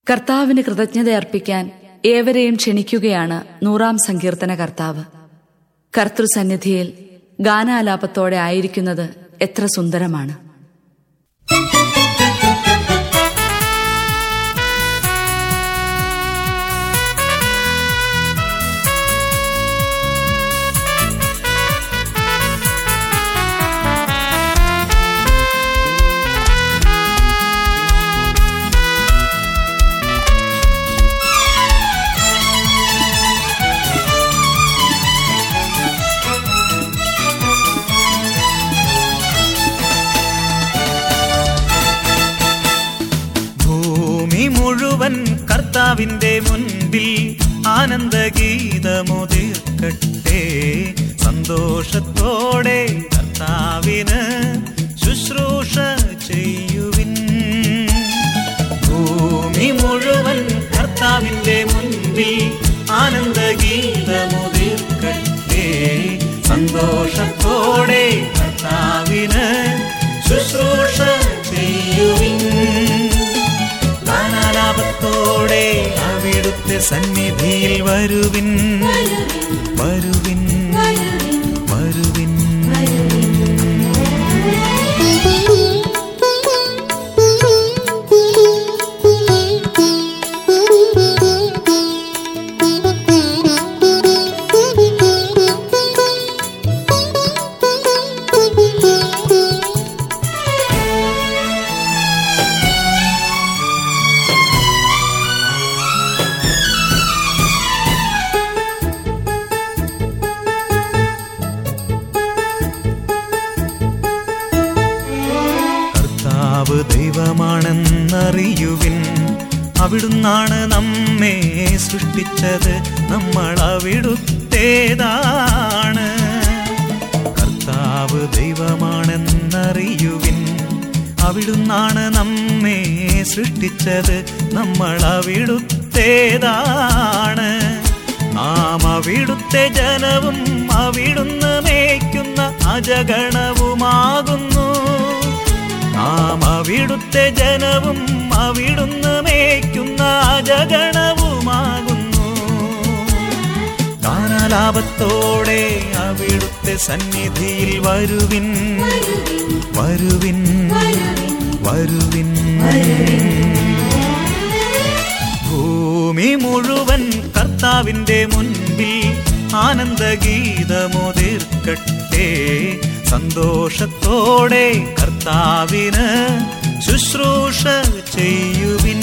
കർത്താവിന് കൃതജ്ഞതയർപ്പിക്കാൻ ഏവരെയും ക്ഷണിക്കുകയാണ് നൂറാം സങ്കീർത്തന കർത്താവ് കർത്തൃസന്നിധിയിൽ ഗാനാലാപത്തോടെ ആയിരിക്കുന്നത് എത്ര സുന്ദരമാണ് ഭൂമി മുഴുവൻ കർത്താവിന്റെ മുൻപിൽ ആനന്ദഗീതമുതിർക്കട്ടെ സന്തോഷത്തോടെ കർത്താവിന് ശുശ്രൂഷ ചെയ്യുവിൻ ഭൂമി മുഴുവൻ കർത്താവിന്റെ മുൻപിൽ ആനന്ദഗീതമുതിർക്കട്ടെ സന്തോഷത്തോടെ കർത്താവിന് ശുശ്രൂഷ ചെയ്യുവിൻ ഗാനാലാപത്തോടെ അവിടുത്തെ സന്നിധിയിൽ വരുവിൻ വരുവിൻ വരുവിൻ കർത്താവ് ദൈവമാണെന്നറിയുവിൻ അവിടുന്നാണ് നമ്മെ സൃഷ്ടിച്ചത് നമ്മൾ അവിടുത്തേതാണ് കർത്താവ് ദൈവമാണെന്നറിയുവിൻ അവിടുന്നാണ് നമ്മെ സൃഷ്ടിച്ചത് നമ്മൾ അവിടുത്തേതാണ് നാം അവിടുത്തെ ജനവും അവിടുന്ന് മേയ്ക്കുന്ന അജഗണവുമാകുന്നു നാം അവിടുത്തെ ജനവും അവിടുന്ന് മേയ്ക്കുന്ന അജഗണവുമാകുന്നു ഗാനാലാപത്തോടെ അവിടുത്തെ സന്നിധിയിൽ വരുവിൻ വരുവിൻ വരുവിൻ ഭൂമി മുഴുവൻ കർത്താവിന്റെ മുൻപിൽ ആനന്ദഗീതമുതിർക്കട്ടെ സന്തോഷത്തോടെ കർത്താവിന് ശുശ്രൂഷ ചെയ്യുവിൻ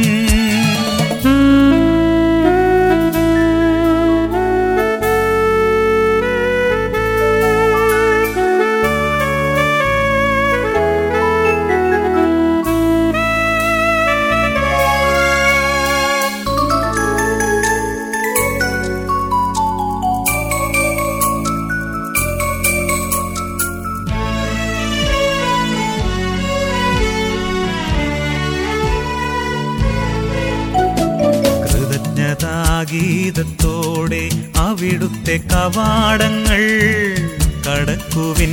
കൃതജ്ഞതാഗീതത്തോടെ അവിടുത്തെ കവാടങ്ങൾ കടക്കുവിൻ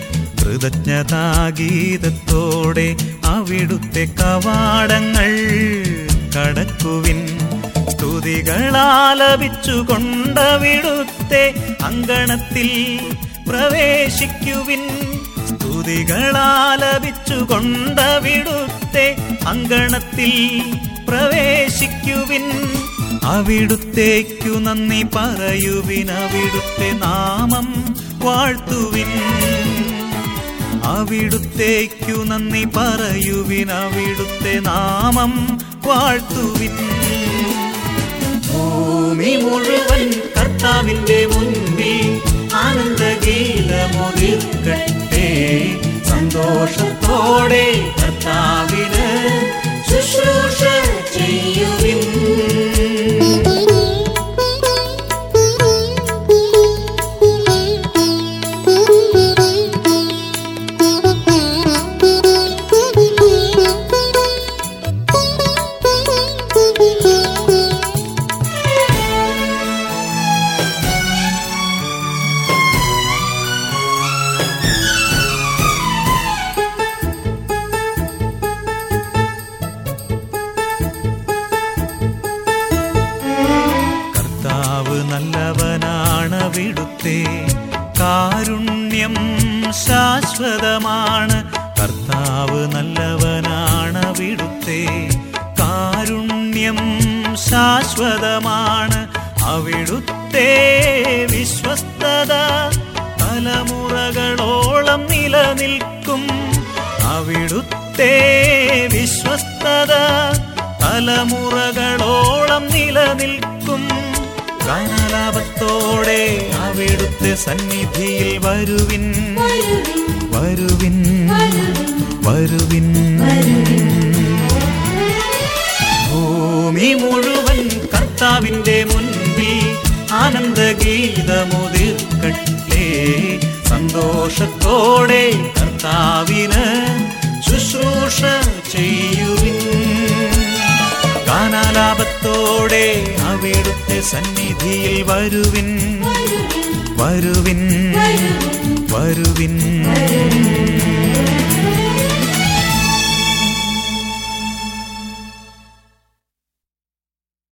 കൃതജ്ഞതാഗീതത്തോടെ അവിടുത്തെ കവാടങ്ങൾ കടക്കുവിൻ സ്തുതികളാലപിച്ചുകൊണ്ടവിടുത്തെ അങ്കണത്തിൽ പ്രവേശിക്കുവിൻ സ്തുതികളാലപിച്ചുകൊണ്ടവിടുത്തെ അങ്കണത്തിൽ പ്രവേശിക്കുവിൻ അവിടുത്തേക്കു നന്ദി പറയുവിൻ അവിടുത്തെ നാമം വാഴ്ത്തുവിൻ അവിടുത്തേക്കു നന്ദി പറയുവിൻ അവിടുത്തെ നാമം വാഴ്ത്തുവിൻ ഭൂമി മുഴുവൻ കർത്താവിന്റെ മുൻപിൽ ആനന്ദഗീതമുതിർക്കട്ടെ സന്തോഷത്തോടെ കർത്താവിന് ശുശ്രൂഷ ചെയ്യുവിൻ ശാശ്വതമാണ് കർത്താവ് നല്ലവനാണ് അവിടുത്തെ കാരുണ്യം ശാശ്വതമാണ് അവിടുത്തെ വിശ്വസ്തത തലമുറകളോളം നിലനിൽക്കും അവിടുത്തെ വിശ്വസ്തത തലമുറകളോളം നിലനിൽക്കും ഗാനലാപത്തോടെ അവിടുത്തെ സന്നിധിയിൽ വരുവിൻ വരുവിൻ വരുവിൻ ഭൂമി മുഴുവൻ കർത്താവിന്റെ മുൻപിൽ ആനന്ദഗീതമുതിർക്കട്ടെ സന്തോഷത്തോടെ കർത്താവിന് ശുശ്രൂഷ ചെയ്യുവിൻ ഗാനാലാപത്തോടെ അവിടുത്തെ സന്നിധിയിൽ വരുവിൻ വരുവിൻ വരുവിൻ